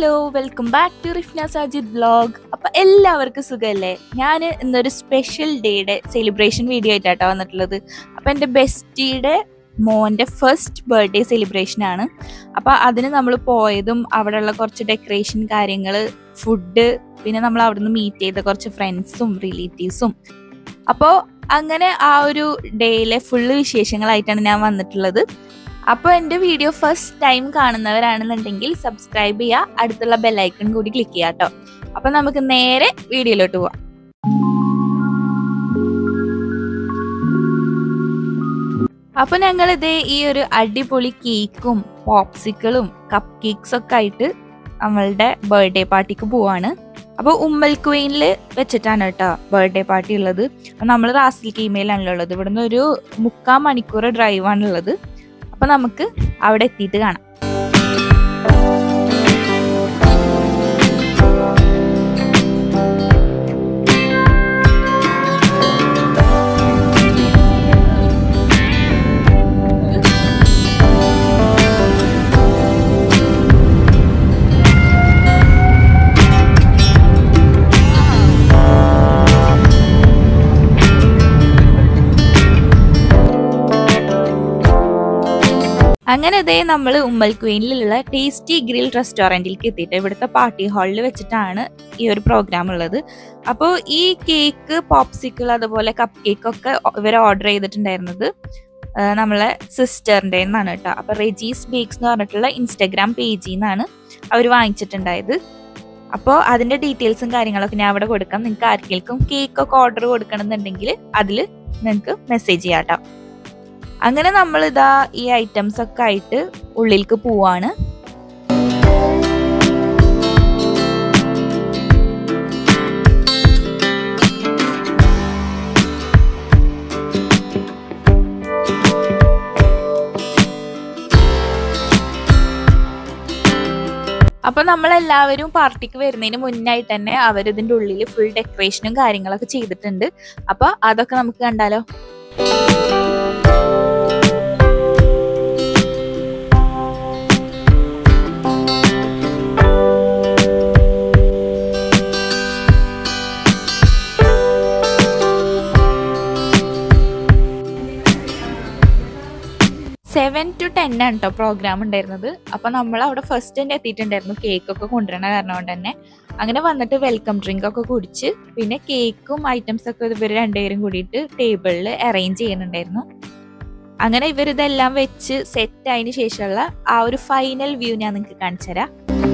hello welcome back to Rifna Sajid vlog അപ്പൊ എല്ലാവർക്കും സുഖമല്ലേ ഞാൻ ഇന്നൊരു സ്പെഷ്യൽ ഡേയുടെ സെലിബ്രേഷൻ വീഡിയോ ആയിട്ടാട്ടോ വന്നിട്ടുള്ളത് അപ്പൊ എൻ്റെ ബെസ്റ്റിയുടെ മോൻ്റെ ഫസ്റ്റ് ബർത്ത്ഡേ സെലിബ്രേഷൻ ആണ് അപ്പൊ അതിന് നമ്മൾ പോയതും അവിടെയുള്ള കുറച്ച് ഡെക്കറേഷൻ കാര്യങ്ങൾ ഫുഡ് പിന്നെ നമ്മൾ അവിടുന്ന് മീറ്റ് ചെയ്ത കുറച്ച് ഫ്രണ്ട്സും റിലേറ്റീവ്സും അപ്പോൾ അങ്ങനെ ആ ഒരു ഡേയിലെ ഫുള്ള് വിശേഷങ്ങളായിട്ടാണ് ഞാൻ വന്നിട്ടുള്ളത് അപ്പോൾ എൻ്റെ വീഡിയോ ഫസ്റ്റ് ടൈം കാണുന്നവരാണെന്നുണ്ടെങ്കിൽ സബ്സ്ക്രൈബ് ചെയ്യുക അടുത്തുള്ള ബെല്ലൈക്കൺ കൂടി ക്ലിക്ക് ചെയ്യുക കേട്ടോ അപ്പോൾ നമുക്ക് നേരെ വീഡിയോയിലോട്ട് പോവാം അപ്പോൾ ഞങ്ങൾ ഇതേ ഈ ഒരു അടിപൊളി കേക്കും പോപ്സിക്കിളും കപ്പ് കേക്ക്സ് ഒക്കെ ആയിട്ട് നമ്മളുടെ ബർത്ത്ഡേ പാർട്ടിക്ക് പോവാണ് അപ്പോൾ ഉമ്മൽ ക്വീനിൽ വെച്ചിട്ടാണ് കേട്ടോ ബർത്ത്ഡേ പാർട്ടി ഉള്ളത് നമ്മൾ റാസിൽ കീമയിലാണല്ലോ ഉള്ളത് ഇവിടുന്ന് ഒരു മുക്കാൽ മണിക്കൂർ ഡ്രൈവാണുള്ളത് അപ്പൊ നമുക്ക് അവിടെ എത്തിയിട്ട് കാണാം അങ്ങനെ ഇതേ നമ്മൾ ഉമ്മൽ ക്വീനിലുള്ള ടേസ്റ്റി ഗ്രിൽ റെസ്റ്റോറൻറ്റിലേക്ക് എത്തിയിട്ട് ഇവിടുത്തെ പാർട്ടി ഹാളിൽ വെച്ചിട്ടാണ് ഈ ഒരു പ്രോഗ്രാം ഉള്ളത് അപ്പോൾ ഈ കേക്ക് പോപ്സിക്കിൾ അതുപോലെ കപ്പ് കേക്ക് ഒക്കെ ഇവർ ഓർഡർ ചെയ്തിട്ടുണ്ടായിരുന്നത് ആ, നമ്മളെ സിസ്റ്ററിൻ്റെ നിന്നാണ് കേട്ടോ അപ്പോൾ റെജീസ് ബേക്സ് എന്ന് പറഞ്ഞിട്ടുള്ള ഇൻസ്റ്റഗ്രാം പേജിൽ നിന്നാണ് അവർ വാങ്ങിച്ചിട്ടുണ്ടായത് അപ്പോൾ അതിൻ്റെ ഡീറ്റെയിൽസും കാര്യങ്ങളൊക്കെ ഞാൻ അവിടെ കൊടുക്കാം നിങ്ങൾക്ക് ആർക്കെങ്കിലും കേക്കൊക്കെ ഓർഡർ കൊടുക്കണമെന്നുണ്ടെങ്കിൽ അതിൽ നിങ്ങൾക്ക് മെസ്സേജ് ചെയ്യാം കേട്ടോ അങ്ങനെ നമ്മൾ ഇതാ ഈ ഐറ്റംസ് ഒക്കെ ആയിട്ട് ഉള്ളിലേക്ക് പോവാണ് അപ്പൊ നമ്മളെല്ലാവരും പാർട്ടിക്ക് വരുന്നതിന് മുന്നായിട്ട് തന്നെ അവർ ഇതിന്റെ ഉള്ളിൽ ഫുൾ ഡെക്കറേഷനും കാര്യങ്ങളൊക്കെ ചെയ്തിട്ടുണ്ട് അപ്പൊ അതൊക്കെ നമുക്ക് കണ്ടാലോ സെവൻ ടു ടെൻ ആണ് കേട്ടോ പ്രോഗ്രാം ഉണ്ടായിരുന്നത് അപ്പൊ നമ്മൾ അവിടെ ഫസ്റ്റ് തന്നെ എത്തിയിട്ടുണ്ടായിരുന്നു കേക്ക് ഒക്കെ കൊണ്ടുവരണ കാരണം കൊണ്ട് തന്നെ അങ്ങനെ വന്നിട്ട് വെൽക്കം ഡ്രിങ്ക് ഒക്കെ കുടിച്ച് പിന്നെ കേക്കും ഐറ്റംസ് ഒക്കെ ഇവർ രണ്ടുപേരും കൂടിയിട്ട് ടേബിളിൽ അറേഞ്ച് ചെയ്യുന്നുണ്ടായിരുന്നു അങ്ങനെ ഇവരിതെല്ലാം വെച്ച് സെറ്റ് ആയതിനു ശേഷമുള്ള ആ ഒരു ഫൈനൽ വ്യൂ ഞാൻ നിങ്ങൾക്ക് കാണിച്ചു തരാം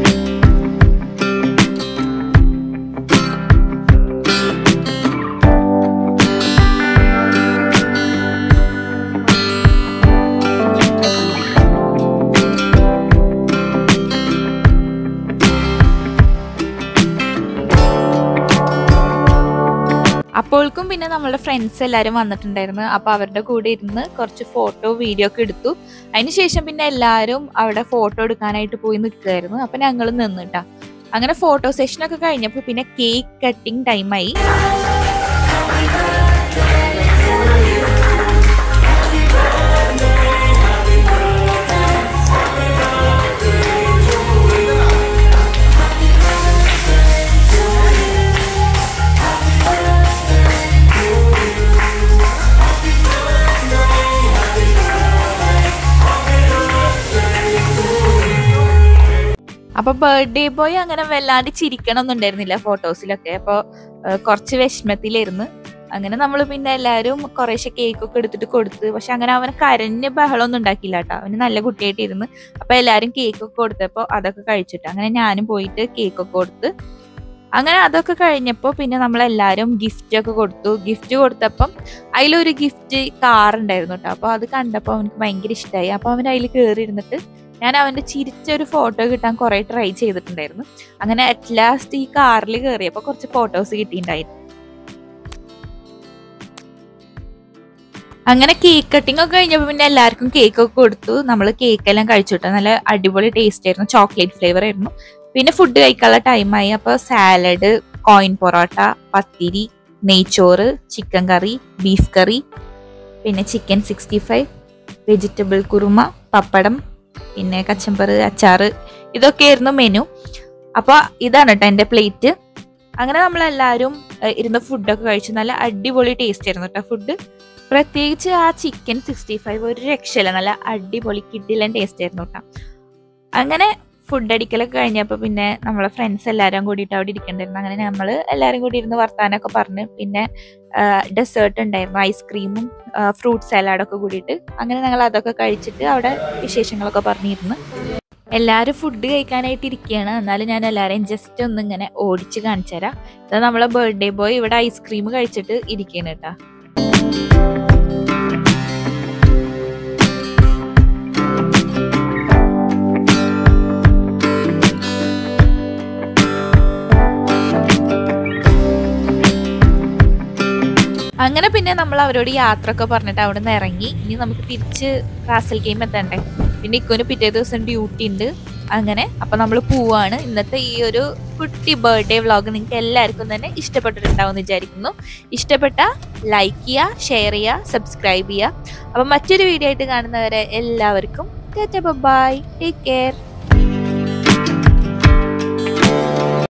അപ്പോൾക്കും പിന്നെ നമ്മളുടെ ഫ്രണ്ട്സ് എല്ലാവരും വന്നിട്ടുണ്ടായിരുന്നു അപ്പോൾ അവരുടെ കൂടെ ഇരുന്ന് കുറച്ച് ഫോട്ടോ വീഡിയോ ഒക്കെ എടുത്തു അതിനുശേഷം പിന്നെ എല്ലാവരും അവിടെ ഫോട്ടോ എടുക്കാനായിട്ട് പോയി നിൽക്കുമായിരുന്നു അപ്പം ഞങ്ങൾ നിന്നിട്ടാ അങ്ങനെ ഫോട്ടോ സെഷൻ ഒക്കെ കഴിഞ്ഞപ്പോൾ പിന്നെ കേക്ക് കട്ടിങ് ടൈമായി അപ്പൊ ബർത്ത്ഡേ ബോയ് അങ്ങനെ വല്ലാണ്ട് ചിരിക്കണം ഉണ്ടായിരുന്നില്ല ഫോട്ടോസിലൊക്കെ അപ്പൊ കുറച്ച് വിഷമത്തിലായിരുന്നു അങ്ങനെ നമ്മൾ പിന്നെ എല്ലാവരും കുറേശ്ശെ കേക്കൊക്കെ എടുത്തിട്ട് കൊടുത്ത് പക്ഷെ അങ്ങനെ അവന് കരഞ്ഞ് ബഹളമൊന്നും ഉണ്ടാക്കിയില്ല കേട്ടോ അവന് നല്ല കുട്ടിയായിട്ടിരുന്ന് അപ്പൊ എല്ലാവരും കേക്കൊക്കെ കൊടുത്തപ്പോൾ അതൊക്കെ കഴിച്ചിട്ട് അങ്ങനെ ഞാനും പോയിട്ട് കേക്കൊക്കെ കൊടുത്ത് അങ്ങനെ അതൊക്കെ കഴിഞ്ഞപ്പോൾ പിന്നെ നമ്മളെല്ലാവരും ഗിഫ്റ്റ് ഒക്കെ കൊടുത്തു ഗിഫ്റ്റ് കൊടുത്തപ്പം അതിലൊരു ഗിഫ്റ്റ് കാർ ഉണ്ടായിരുന്നു കേട്ടോ അപ്പോൾ അത് കണ്ടപ്പോൾ അവനക്ക് ഭയങ്കര ഇഷ്ടമായി അപ്പോൾ അവൻ അതിൽ കയറി ഇരുന്നിട്ട് ഞാൻ അവന്റെ ചിരിച്ച ഒരു ഫോട്ടോ കിട്ടാൻ കുറെ ട്രൈ ചെയ്തിട്ടുണ്ടായിരുന്നു അങ്ങനെ അറ്റ് ലാസ്റ്റ് ഈ കാറിൽ കയറിയപ്പോൾ കുറച്ച് ഫോട്ടോസ് കിട്ടിയിട്ടുണ്ടായിരുന്നു അങ്ങനെ കേക്ക് കട്ടിംഗ് ഒക്കെ കഴിഞ്ഞപ്പോൾ പിന്നെ എല്ലാവർക്കും കേക്ക് ഒക്കെ കൊടുത്തു നമ്മൾ കേക്ക് എല്ലാം കഴിച്ചിട്ട് നല്ല അടിപൊളി ടേസ്റ്റ് ആയിരുന്നു ചോക്ലേറ്റ് ഫ്ലേവർ ആയിരുന്നു പിന്നെ ഫുഡ് കഴിക്കാനുള്ള ടൈമായി അപ്പോൾ സാലഡ് കോയിൻ പൊറോട്ട പത്തിരി നെയ്ച്ചോറ് ചിക്കൻ കറി ബീഫ് കറി പിന്നെ chicken sixty five vegetable kurma pappadam പിന്നെ കച്ചമ്പറ് അച്ചാറ് ഇതൊക്കെയായിരുന്നു മെനു അപ്പൊ ഇതാണ് കേട്ടോ എന്റെ പ്ലേറ്റ് അങ്ങനെ നമ്മളെല്ലാവരും ഏഹ്, ഇരുന്ന് ഫുഡൊക്കെ കഴിച്ചു നല്ല അടിപൊളി ടേസ്റ്റ് ആയിരുന്നു കേട്ടോ ഫുഡ് പ്രത്യേകിച്ച് ആ ചിക്കൻ സിക്സ്റ്റി ഫൈവ് ഒരു രക്ഷയില്ല നല്ല അടിപൊളി കിഡിലൻ ടേസ്റ്റ് ആയിരുന്നു കേട്ടോ അങ്ങനെ ഫുഡ് അടിക്കലൊക്കെ കഴിഞ്ഞപ്പോൾ പിന്നെ നമ്മളെ ഫ്രണ്ട്സ് എല്ലാവരും കൂടിയിട്ട് അവിടെ ഇരിക്കണ്ടായിരുന്നു അങ്ങനെ നമ്മൾ എല്ലാവരും കൂടി ഇരുന്ന് വർത്താനൊക്കെ പറഞ്ഞ് പിന്നെ ഡെസേർട്ട് ഉണ്ടായിരുന്നു ഐസ്ക്രീമും ഫ്രൂട്ട് സലാഡൊക്കെ കൂടിയിട്ട് അങ്ങനെ ഞങ്ങൾ അതൊക്കെ കഴിച്ചിട്ട് അവിടെ വിശേഷങ്ങളൊക്കെ പറഞ്ഞിരുന്നു എല്ലാവരും ഫുഡ് കഴിക്കാനായിട്ട് ഇരിക്കുകയാണ് എന്നാലും ഞാൻ എല്ലാവരെയും ജസ്റ്റ് ഒന്ന് ഇങ്ങനെ ഓടിച്ച് കാണിച്ചു തരാം ഇത് നമ്മളെ ബർത്ത്ഡേ ബോയ് ഇവിടെ ഐസ്ക്രീം കഴിച്ചിട്ട് ഇരിക്കുകയാണ് കേട്ടോ അങ്ങനെ പിന്നെ നമ്മൾ അവരോട് യാത്ര ഒക്കെ പറഞ്ഞിട്ട് അവിടെ നിന്ന് ഇറങ്ങി ഇനി നമുക്ക് തിരിച്ച് റാസൽ ഗെയിം എത്തണ്ടേ പിന്നെ ഇക്കൊന് പിറ്റേ ദിവസം ഡ്യൂട്ടി ഉണ്ട് അങ്ങനെ അപ്പൊ നമ്മൾ പോവാണ് ഇന്നത്തെ ഈ ഒരു കുട്ടി ബർത്ത്ഡേ വ്ളോഗ് നിങ്ങൾക്ക് എല്ലാവർക്കും തന്നെ ഇഷ്ടപ്പെട്ടിട്ടുണ്ടാവും എന്ന് വിചാരിക്കുന്നു ഇഷ്ടപ്പെട്ട ലൈക്ക് ചെയ്യുക ഷെയർ ചെയ്യുക സബ്സ്ക്രൈബ് ചെയ്യുക അപ്പൊ മറ്റൊരു വീഡിയോ ആയിട്ട് കാണുന്നവരെ എല്ലാവർക്കും ബൈ ടേക്ക് കെയർ